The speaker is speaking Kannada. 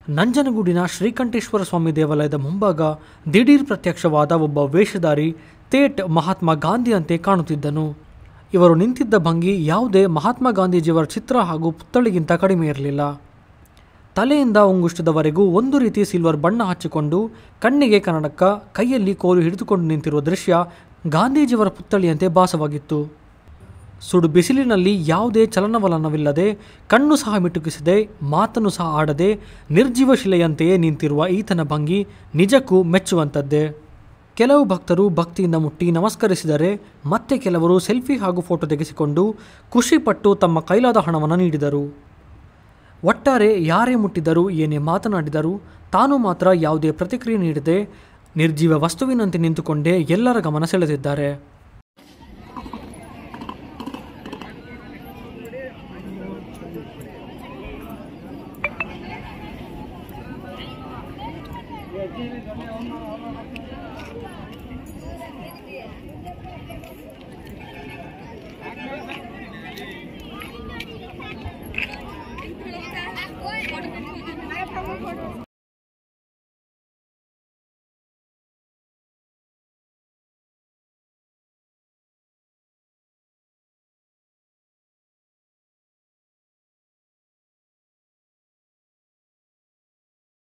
ನಂಜನಗೂಡಿನ ಶ್ರೀಕಂಠೇಶ್ವರ ಸ್ವಾಮಿ ದೇವಾಲಯದ ಮುಂಭಾಗ ದಿಢೀರ್ ಪ್ರತ್ಯಕ್ಷವಾದ ಒಬ್ಬ ವೇಷಧಾರಿ ತೇಟ್ ಮಹಾತ್ಮ ಗಾಂಧಿಯಂತೆ ಕಾಣುತ್ತಿದ್ದನು ಇವರು ನಿಂತಿದ್ದ ಭಂಗಿ ಯಾವುದೇ ಮಹಾತ್ಮ ಗಾಂಧೀಜಿಯವರ ಚಿತ್ರ ಹಾಗೂ ಪುತ್ಥಳಿಗಿಂತ ಕಡಿಮೆ ಇರಲಿಲ್ಲ ತಲೆಯಿಂದ ಉಂಗುಷ್ಟದವರೆಗೂ ಒಂದು ರೀತಿ ಸಿಲ್ವರ್ ಬಣ್ಣ ಹಚ್ಚಿಕೊಂಡು ಕಣ್ಣಿಗೆ ಕನ್ನಡಕ ಕೈಯಲ್ಲಿ ಕೋಲು ಹಿಡಿದುಕೊಂಡು ನಿಂತಿರುವ ದೃಶ್ಯ ಗಾಂಧೀಜಿಯವರ ಪುತ್ಥಳಿಯಂತೆ ಭಾಸವಾಗಿತ್ತು ಸುಡು ಬಿಸಿಲಿನಲ್ಲಿ ಯಾವುದೇ ಚಲನವಲನವಿಲ್ಲದೆ ಕಣ್ಣು ಸಹ ಮಿಟುಕಿಸದೆ ಮಾತನ್ನು ಸಹ ಆಡದೆ ನಿರ್ಜೀವ ಶಿಲೆಯಂತೆಯೇ ನಿಂತಿರುವ ಈತನ ಭಂಗಿ ನಿಜಕ್ಕೂ ಮೆಚ್ಚುವಂಥದ್ದೇ ಕೆಲವು ಭಕ್ತರು ಭಕ್ತಿಯಿಂದ ಮುಟ್ಟಿ ನಮಸ್ಕರಿಸಿದರೆ ಮತ್ತೆ ಕೆಲವರು ಸೆಲ್ಫಿ ಹಾಗೂ ಫೋಟೋ ತೆಗೆಸಿಕೊಂಡು ಖುಷಿಪಟ್ಟು ತಮ್ಮ ಕೈಲಾದ ಹಣವನ್ನು ನೀಡಿದರು ಒಟ್ಟಾರೆ ಯಾರೇ ಮುಟ್ಟಿದರೂ ಏನೇ ಮಾತನಾಡಿದರೂ ತಾನು ಮಾತ್ರ ಯಾವುದೇ ಪ್ರತಿಕ್ರಿಯೆ ನೀಡದೆ ನಿರ್ಜೀವ ವಸ್ತುವಿನಂತೆ ನಿಂತುಕೊಂಡೇ ಎಲ್ಲರ ಗಮನ ಸೆಳೆದಿದ್ದಾರೆ